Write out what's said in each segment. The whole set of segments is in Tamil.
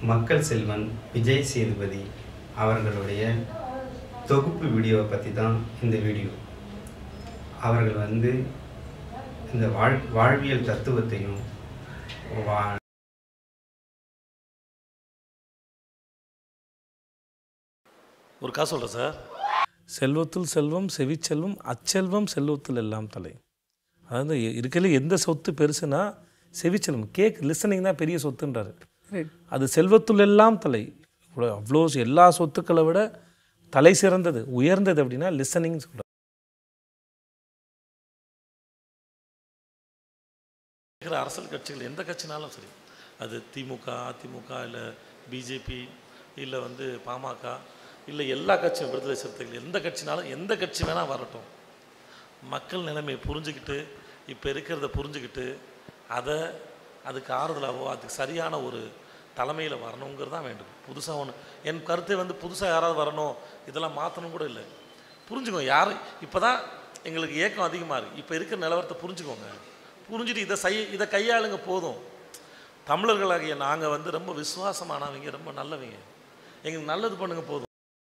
மக்கள் செல்வன் விஜய் சேதுபதி அவர்களுடைய தொகுப்பு வீடியோவை பற்றி தான் இந்த வீடியோ அவர்கள் வந்து இந்த வாழ் வாழ்வியல் தத்துவத்தையும் வா ஒரு காசு சொல்கிறேன் சார் செல்வத்துள் செல்வம் செவிச்செல்வம் அச்செல்வம் செல்வத்துள் எல்லாம் தலை அதாவது இருக்கல எந்த சொத்து பெருசுனா செவிச்செல்வம் கேக் லிசனிங் தான் பெரிய சொத்துன்றாரு அது செல்வத்துள் எல்லாம் தலை இவ்வளோ அவ்வளோ எல்லா சொத்துக்களை விட தலை சிறந்தது உயர்ந்தது அப்படின்னா லிசனிங் சொல்கிறார் இருக்கிற அரசியல் கட்சிகள் எந்த கட்சினாலும் சரி அது திமுக அதிமுக இல்லை பிஜேபி இல்லை வந்து பாமக இல்லை எல்லா கட்சியும் விடுதலை சிறுத்தைகள் எந்த கட்சினாலும் எந்த கட்சி வேணால் வரட்டும் மக்கள் நிலைமையை புரிஞ்சுக்கிட்டு இப்போ இருக்கிறத புரிஞ்சுக்கிட்டு அதை அதுக்கு ஆறுதலாகவோ அதுக்கு சரியான ஒரு தலைமையில் வரணுங்கிறது தான் வேண்டும் புதுசாக ஒன்று என் கருத்தை வந்து புதுசாக யாராவது வரணும் இதெல்லாம் மாற்றணும் கூட இல்லை புரிஞ்சுக்கோங்க யார் இப்போ தான் எங்களுக்கு ஏக்கம் அதிகமாக இருக்குது இப்போ இருக்கிற நிலவரத்தை புரிஞ்சுக்கோங்க புரிஞ்சுட்டு இதை செய்ய இதை கையாளுங்க போதும் தமிழர்களாகிய நாங்கள் வந்து ரொம்ப விசுவாசமானவங்க ரொம்ப நல்லவங்க எங்களுக்கு நல்லது பண்ணுங்க போதும்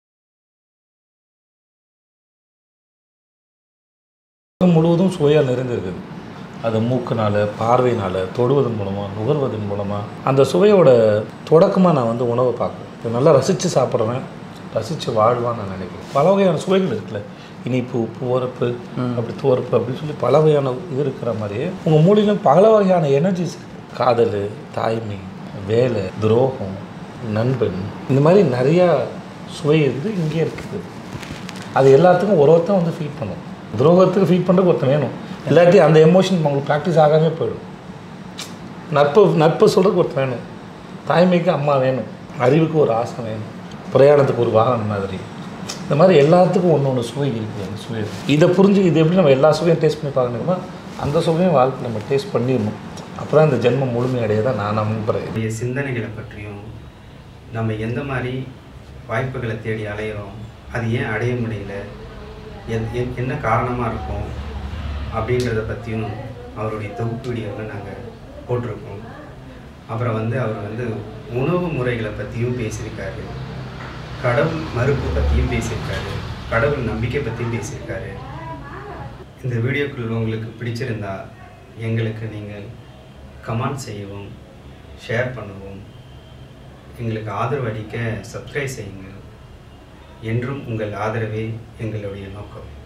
உலகம் முழுவதும் சுவையால் நிறைந்திருக்குது அது மூக்குனால பார்வையினால் தொடுவதன் மூலமாக நுகர்வதன் மூலமாக அந்த சுவையோட தொடக்கமாக நான் வந்து உணவை பார்க்குறேன் இப்போ நல்லா ரசித்து சாப்பிட்றேன் ரசித்து வாழ்வான்னு நான் நினைக்கிறேன் பல வகையான சுவைகள் இருக்குல்ல இனிப்பு உப்பு உரப்பு அப்படி துவரப்பு அப்படின்னு சொல்லி பல வகையான இது இருக்கிற மாதிரியே உங்கள் மூலிலும் பல வகையான எனர்ஜிஸ் காதல் தாய்மை வேலை துரோகம் நண்பன் இந்த மாதிரி நிறையா சுவை வந்து இங்கே இருக்குது அது எல்லாத்துக்கும் ஒரு ஒருத்தன் வந்து ஃபீல் பண்ணும் துரோகத்துக்கு ஃபீல் பண்ணுறதுக்கு ஒருத்தன் வேணும் இல்லாட்டி அந்த எமோஷன் உங்களுக்கு ப்ராக்டிஸ் ஆகாமே போயிடும் நட்பு நட்பு சொல்கிறதுக்கு ஒருத்தன் வேணும் தாய்மைக்கு அம்மா வேணும் அறிவுக்கு ஒரு ஆசை வேணும் பிரயாணத்துக்கு ஒரு வாகனம் மாதிரி இந்த மாதிரி எல்லாத்துக்கும் ஒன்று ஒன்று சுவை இருக்குது அந்த சுவை இதை புரிஞ்சு இது எப்படி நம்ம எல்லா சுவையும் டேஸ்ட் பண்ணி பார்க்கணுமா அந்த சுவையும் வாழ்க்கை நம்ம டேஸ்ட் பண்ணிடணும் அப்புறம் அந்த ஜென்மம் முழுமையடைய தான் நான் நம்புகிறேன் நம்முடைய சிந்தனைகளை பற்றியும் நம்ம எந்த மாதிரி வாய்ப்புகளை தேடி அலையிறோம் அது ஏன் அடைய முடியல என் என்- என்ன காரணமாக இருக்கும் அப்படின்றத பற்றியும் அவருடைய தொகுப்பு வீடியோவில் நாங்கள் போட்டிருக்கோம் அப்புறம் வந்து அவர் வந்து உணவு முறைகளை பற்றியும் பேசியிருக்காரு கடவுள் மறுப்பு பற்றியும் பேசியிருக்காரு கடவுள் நம்பிக்கை பற்றியும் பேசியிருக்காரு இந்த வீடியோக்கள் உங்களுக்கு பிடிச்சிருந்தா எங்களுக்கு நீங்கள் கமெண்ட் செய்யவும் ஷேர் பண்ணவும் எங்களுக்கு ஆதரவு அளிக்க சப்ஸ்கிரைப் செய்யுங்கள் என்றும் உங்கள் ஆதரவே எங்களுடைய நோக்கம்